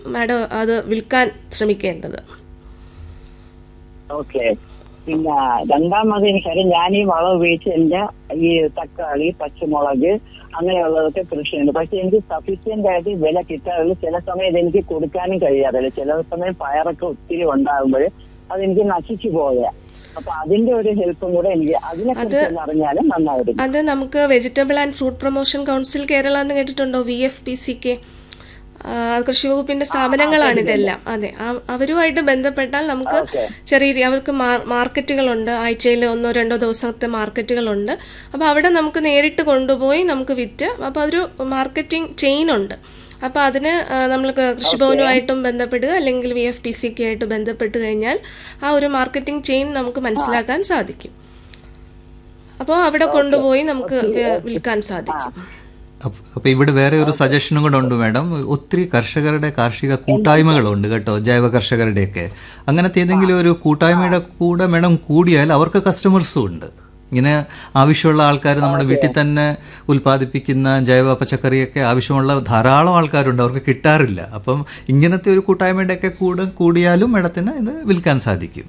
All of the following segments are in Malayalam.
മാഡം അത് വിൽക്കാൻ ശ്രമിക്കേണ്ടത് ഓക്കെ പിന്നെ രണ്ടാമത് എനിക്കറിയാം ഞാൻ ഈ വളം ഉപയോഗിച്ച് എന്റെ ഈ തക്കാളി പച്ചമുളക് അങ്ങനെയുള്ളതൊക്കെ കൃഷിയുണ്ട് പക്ഷെ എനിക്ക് സഫീഷ്യന്റ് ആയിട്ട് വില കിട്ടാറില്ല ചില സമയത്ത് എനിക്ക് കൊടുക്കാനും കഴിയാറില്ല ചില സമയം പയറൊക്കെ ഒത്തിരി ഉണ്ടാകുമ്പോൾ അതെനിക്ക് നശിച്ചു പോയ അപ്പൊ അതിന്റെ ഒരു ഹെൽപ്പും കൂടെ എനിക്ക് അതിനെ കുറിച്ച് അറിഞ്ഞാൽ നന്നായിരുന്നു അത് നമുക്ക് vegetable and fruit promotion council Kerala എന്ന് കേട്ടിട്ടുണ്ടോ V F P C K കൃഷി വകുപ്പിന്റെ സ്ഥാപനങ്ങളാണ് ഇതെല്ലാം അതെ ആ- അവരുമായിട്ട് ബന്ധപ്പെട്ടാൽ നമുക്ക് ഓക്കെ. ചെറിയ രീതി അവർക്ക് മാർ- മാർക്കറ്റുകളുണ്ട് ആഴ്ചയിൽ ഒന്നോ രണ്ടോ ദിവസത്തെ മാർക്കറ്റുകളുണ്ട് അപ്പോൾ അവിടെ നമുക്ക് നേരിട്ട് കൊണ്ടുപോയി നമുക്ക് വിറ്റ് അപ്പോൾ അതൊരു മാർക്കറ്റിംഗ് ചെയിൻ ഉണ്ട് അപ്പോൾ അതിന് നമ്മൾ കൃഷിഭവനുമായിട്ടും ബന്ധപ്പെടുക അല്ലെങ്കിൽ V F P C K ആയിട്ട് ബന്ധപ്പെട്ട് കഴിഞ്ഞാൽ ആ ഒരു മാർക്കറ്റിംഗ് ചെയിൻ നമുക്ക് മനസ്സിലാക്കാൻ സാധിക്കും അപ്പോൾ അവിടെ കൊണ്ടുപോയി നമുക്ക് വി- വിൽക്കാൻ സാധിക്കും അപ്പ- അപ്പൊ ഇവിടെ വേറെ ഒരു സജഷനും കൂടെ ഉണ്ട് മാഡം ഒത്തിരി കർഷകരുടെ കാർഷിക കൂട്ടായ്മകളുണ്ട് കേട്ടോ ജൈവ കർഷകരുടെയൊക്കെ അങ്ങനത്തെ ഏതെങ്കിലും ഒരു കൂട്ടായ്മയുടെ കൂടെ മാഡം കൂടിയാൽ അവർക്ക് കസ്റ്റമേഴ്സും ഉണ്ട് ഇങ്ങനെ ആവശ്യമുള്ള ആൾക്കാർ നമ്മുടെ വീട്ടിൽ തന്നെ ഉൽപ്പാദിപ്പിക്കുന്ന ജൈവ പച്ചക്കറിയൊക്കെ ആവശ്യമുള്ള ധാരാളം ആൾക്കാരുണ്ട് അവർക്ക് കിട്ടാറില്ല അപ്പം ഇങ്ങനത്തെ ഒരു കൂട്ടായ്മയുടെയൊക്കെ കൂടെ കൂടിയാലും മാഡത്തിന് ഇത് വിൽക്കാൻ സാധിക്കും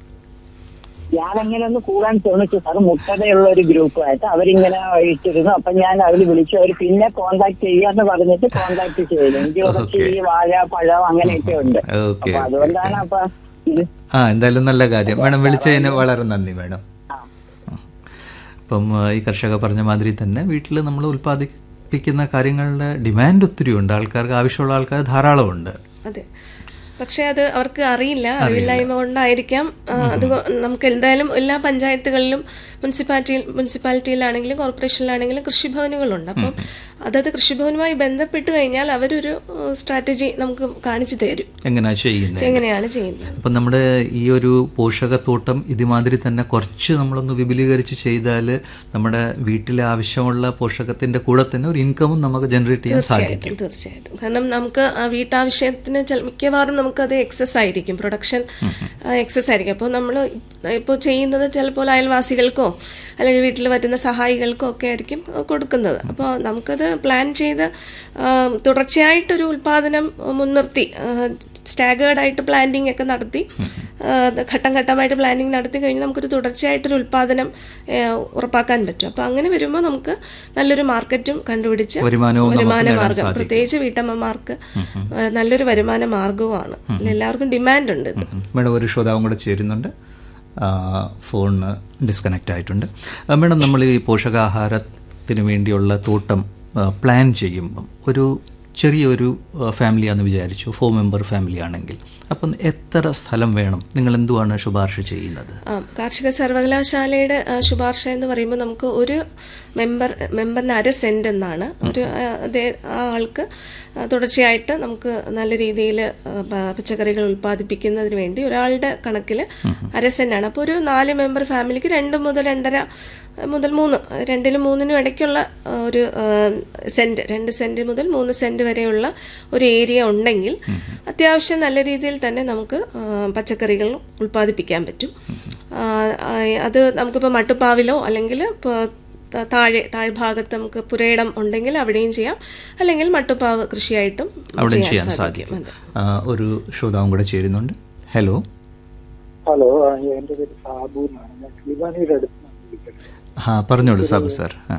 ഞാൻ അങ്ങനെ ഒന്ന് കൂടാൻ ശ്രമിച്ചു സാർ മുട്ടതയുള്ള ഒരു ഗ്രൂപ്പായിട്ട് അവരിങ്ങനെ ഇട്ടിരുന്നു അപ്പൊ ഞാൻ അതിൽ വിളിച്ചു അവർ പിന്നെ കോണ്ടാക്ട് ചെയ്യാന്ന് പറഞ്ഞിട്ട് കോണ്ടാക്ട് ചെയ്തു എനിക്ക് കുറച്ച് ഈ വാഴ പഴം അങ്ങനെയൊക്കെ ഉണ്ട് ഓക്കെ അപ്പൊ അതുകൊണ്ടാണ് അപ്പൊ ഇത് ആ എന്തായാലും നല്ല കാര്യം മാഡം വിളിച്ചതിന് വളരെ നന്ദി മാഡം ആ. അപ്പം ആ, ഈ കർഷക പറഞ്ഞ മാതിരി തന്നെ വീട്ടിൽ നമ്മൾ ഉൽപ്പാദിപ്പിക്കുന്ന കാര്യങ്ങളുടെ ഡിമാൻഡ് ഒത്തിരി ഉണ്ട് ആൾക്കാർക്ക് ആവശ്യമുള്ള ആൾക്കാർ ധാരാളമുണ്ട് അതെ പക്ഷെ അത് അവർക്ക് അറിയില്ല അറിവില്ലായ്മ കൊണ്ടായിരിക്കാം ആ, അത് കൊ- നമുക്ക് എന്തായാലും എല്ലാ പഞ്ചായത്തുകളിലും മുനിസിപ്പാലിറ്റി മുനിസിപ്പാലിറ്റിയിലാണെങ്കിലും കോർപ്പറേഷനിലാണെങ്കിലും കൃഷിഭവനുകളുണ്ട് അപ്പം അതത് കൃഷിഭവനുമായി ബന്ധപ്പെട്ട് കഴിഞ്ഞാൽ അവരൊരു സ്ട്രാറ്റജി നമുക്ക് കാണിച്ചു തരും എങ്ങനെയാ ചെയ്യുന്നത് എങ്ങനെയാണ് ചെയ്യുന്നത് അപ്പം നമ്മുടെ ഈ ഒരു പോഷകത്തോട്ടം ഇതുമാതിരി തന്നെ കുറച്ച് നമ്മളൊന്ന് വിപുലീകരിച്ച് ചെയ്താൽ നമ്മുടെ വീട്ടിലെ ആവശ്യമുള്ള പോഷകത്തിന്റെ കൂടെ തന്നെ ഒരു ഇൻകമും നമുക്ക് ജനറേറ്റ് ചെയ്യാൻ സാധിക്കും തീർച്ചയായിട്ടും കാരണം നമുക്ക് ആ വീട്ടാവശ്യത്തിന് ചെല- മിക്കവാറും നമുക്കത് എക്സസ് ആയിരിക്കും പ്രൊഡക്ഷൻ എക്സസ് ആയിരിക്കും അപ്പോൾ നമ്മൾ ഇപ്പോൾ ചെയ്യുന്നത് ചിലപ്പോൾ അയൽവാസികൾക്കോ അല്ലെങ്കിൽ വീട്ടിൽ പറ്റുന്ന സഹായികൾക്കോ ഒക്കെ ആയിരിക്കും കൊടുക്കുന്നത് അപ്പോൾ നമുക്കത് പ്ലാൻ ചെയ്ത് ആ, തുടർച്ചയായിട്ടൊരു ഉൽപാദനം മുൻനിർത്തി സ്റ്റാഗേർഡ് ആയിട്ട് പ്ലാന്റിംഗ് ഒക്കെ നടത്തി ആ, ഘട്ടം ഘട്ടമായിട്ട് പ്ലാനിങ് നടത്തി കഴിഞ്ഞ് നമുക്കൊരു തുടർച്ചയായിട്ടൊരു ഉൽപാദനം ആ, ഉറപ്പാക്കാൻ പറ്റും അപ്പോൾ അങ്ങനെ വരുമ്പോൾ നമുക്ക് നല്ലൊരു മാർക്കറ്റും കണ്ടുപിടിച്ച് വരുമാനവും നമുക്ക് വരുമാന നേടാൻ മാർഗം സാധിക്കും. പ്രത്യേകിച്ച് വീട്ടമ്മമാർക്ക് ആ, നല്ലൊരു വരുമാന മാർഗവുമാണ് എല്ലാവർക്കും ഡിമാൻഡ് ഉണ്ട് ഇത് മേഡം ഒരു ശ്രോതാവും കൂടെ ചേരുന്നുണ്ട് ആ, ഫോണ് ഡിസ്കണക്റ്റ് ആയിട്ടുണ്ട് ആ, മേഡം നമ്മൾ ഈ പോഷകാഹാരത്തിന് വേണ്ടിയുള്ള തോട്ടം ആ, പ്ലാൻ ചെയ്യുമ്പം ഒരു ചെറിയൊരു ആ, ഫാമിലിയാണെന്ന് വിചാരിച്ചു ഫോർ മെമ്പർ ഫാമിലി ആണെങ്കിൽ അപ്പം എത്ര സ്ഥലം വേണം നിങ്ങൾ എന്തുവാണ് ശുപാർശ ചെയ്യുന്നത് ആ, കാർഷിക സർവകലാശാലയുടെ ആ, ശുപാർശ എന്ന് പറയുമ്പോൾ നമുക്ക് ഒരു മെമ്പർ മെമ്പറിന് അര സെന്റ് എന്നാണ് ഒരു ആ, അതേ ആ ആൾക്ക് ആ, തുടർച്ചയായിട്ട് നമുക്ക് നല്ല രീതിയിൽ പച്ചക്കറികൾ ഉൽപ്പാദിപ്പിക്കുന്നതിന് വേണ്ടി ഒരാളുടെ കണക്കിൽ അര സെന്റാണ് അപ്പോൾ ഒരു നാല് മെമ്പർ ഫാമിലിക്ക് രണ്ട് മുതൽ രണ്ടര മുതൽ മൂന്ന് രണ്ടിലും മൂന്നിനും ഇടയ്ക്കുള്ള ആ, ഒരു ആ, സെന്റ് രണ്ട് സെന്റ് മുതൽ മൂന്ന് സെന്റ് വരെയുള്ള ഒരു ഏരിയ ഉണ്ടെങ്കിൽ അത്യാവശ്യം നല്ല രീതിയിൽ തന്നെ നമുക്ക് ആ, പച്ചക്കറികൾ ഉൽപ്പാദിപ്പിക്കാൻ പറ്റും ആ, ആ, അത് നമുക്കിപ്പോൾ മട്ടുപ്പാവിലോ അല്ലെങ്കിൽ ഇപ്പോൾ ത- താഴെ താഴ്ഭാഗത്ത് നമുക്ക് പുരയിടം ഉണ്ടെങ്കിൽ അവിടെയും ചെയ്യാം അല്ലെങ്കിൽ മട്ടുപ്പാവ് കൃഷിയായിട്ടും അവിടെ ചെയ്യാൻ സാധിക്കും അതെ. ആ, ഒരു ശ്രോതാവും കൂടെ ചേരുന്നുണ്ട് ഹലോ ഹലോ ആ, എന്റെ പേര് സാബു എന്നാണ് ഞാൻ കിളിമാനിയുടെ അടുത്ത് നിന്നാണ് വിളിക്കുന്നത് ആ പറഞ്ഞോളൂ സാബു സാർ ആ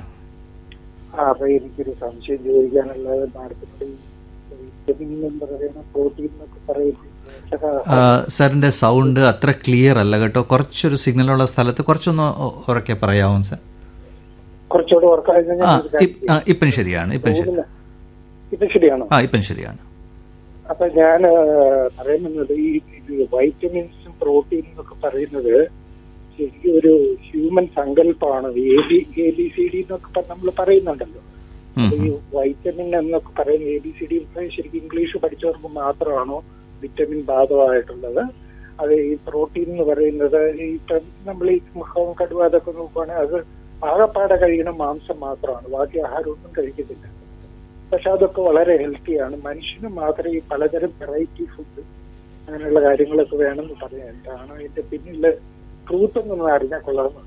ആ അപ്പൊ എനിക്കൊരു സംശയം ചോദിക്കാനുള്ളത് മാഡത്തിനോട് ഈ വിറ്റമിൻ എന്ന് പറയുന്ന പ്രോട്ടീൻ എന്നൊക്കെ പറയുന്നത് ആ, സാറിന്റെ സൗണ്ട് അത്ര ക്ലിയർ അല്ല കേട്ടോ കുറച്ചൊരു സിഗ്നലുള്ള സ്ഥലത്ത് കുറച്ചൊന്ന് ഒ- ഉറക്കെ പറയാമോ സാർ കുറച്ചുകൂടെ ഉറക്കായി ആ ഇപ്- ആ, ഇപ്പം ശരിയാണ് ഇപ്പം ശരി ഇപ്പൊ ശരിയാണോ ആ ഇപ്പം ശരിയാണ് അപ്പൊ ഞാൻ പറയുന്നത് ഈ ഇത് വൈറ്റമിൻസും പ്രോട്ടീനും എന്നൊക്കെ പറയുന്നത് ശരിക്കും ഒരു ഹ്യൂമൻ സങ്കല്പമാണ് A B A B C D എന്നൊക്കെ നമ്മൾ പറയുന്നുണ്ടല്ലോ ഉം, അപ്പൊ ഈ വൈറ്റമിൻ എന്നൊക്കെ പറയുന്ന എ ബി സി ഡി ശരിക്കും ഇംഗ്ലീഷ് പഠിച്ചവർക്ക് മാത്രമാണോ വിറ്റമിൻ ബാധകമായിട്ടുള്ളത് അത് ഈ പ്രോട്ടീൻ എന്ന് പറയുന്നത് ഈ ഇപ്പം നമ്മൾ ഈ മുഖം കടുവ അതൊക്കെ നോക്കുവാണെങ്കിൽ അത് ആകപ്പാടെ കഴിക്കുന്ന മാംസം മാത്രമാണ് ബാക്കി ആഹാരമൊന്നും കഴിക്കുന്നില്ല പക്ഷെ അതൊക്കെ വളരെ ഹെൽത്തിയാണ് മനുഷ്യന് മാത്രമേ ഈ പലതരം വെറൈറ്റി ഫുഡ് അങ്ങനെയുള്ള കാര്യങ്ങളൊക്കെ വേണമെന്ന് പറയാം എന്താണ് അതിന്റെ പിന്നില് ട്രൂത്ത് എന്നൊന്നും അറിഞ്ഞാൽ കൊള്ളാമെന്ന്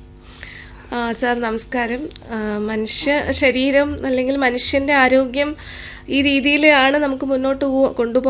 ആ സാർ നമസ്കാരം ആ, മനുഷ്യ ശരീരം അല്ലെങ്കിൽ മനുഷ്യന്റെ ആരോഗ്യം ഈ രീതിയിലാണ് നമുക്ക് മുന്നോട്ട് കൊണ്ടുപോകാൻ